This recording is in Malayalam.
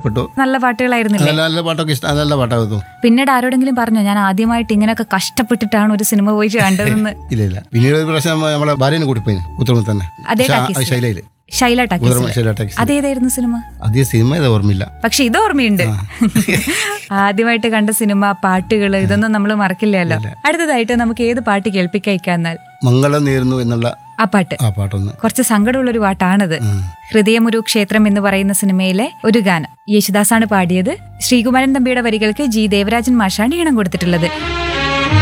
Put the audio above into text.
ഇഷ്ടപ്പെട്ടു നല്ല പാട്ടുകളായിരുന്നില്ലേ നല്ല നല്ല പാട്ടൊക്കെ ഇഷ്ടം നല്ല പാട്ടാകുന്നു പിന്നീട് ആരോടെങ്കിലും പറഞ്ഞോ ഞാൻ ആദ്യമായിട്ട് ഇങ്ങനെയൊക്കെ കഷ്ടപ്പെട്ടിട്ടാണ് ഒരു സിനിമ പോയി കണ്ടതെന്ന് ഇല്ല ഇല്ല പിന്നീട് ഒരു പ്രാവശ്യം നമ്മ- നമ്മളെ ഭാര്യനെ കൂട്ടി പോയി ഉത്തരമ തന്നെ അതേ ശ- ടാക്കീസിൽ? ശൈലയില് ശൈല ടാക്കീസ് ഉത്തരമ ശൈല ടാക്സി അതേതായിരുന്നു സിനിമ അതേ സിനിമ ഇത് ഓർമ്മയില്ല പക്ഷെ ഇത് ഓർമ്മയുണ്ട് ആദ്യമായിട്ട് കണ്ട സിനിമ പാട്ടുകൾ ഇതൊന്നും നമ്മൾ മറക്കില്ലല്ലോ അടുത്തതായിട്ട് നമുക്ക് ഏത് പാട്ട് കേൾപ്പിക്കഴിക്കാന്നാൽ മംഗളം നേരുന്നു എന്നുള്ള ആ പാട്ട് ആ പാട്ടൊന്ന് കുറച്ച് സങ്കടമുള്ള ഒരു പാട്ടാണത് ഹൃദയമൊരു ക്ഷേത്രം എന്ന് പറയുന്ന സിനിമയിലെ ഒരു ഗാനം യേശുദാസാണ് പാടിയത് ശ്രീകുമാരൻ തമ്പിയുടെ വരികൾക്ക് ജി ദേവരാജൻ മാഷാണ് ഈണം കൊടുത്തിട്ടുള്ളത്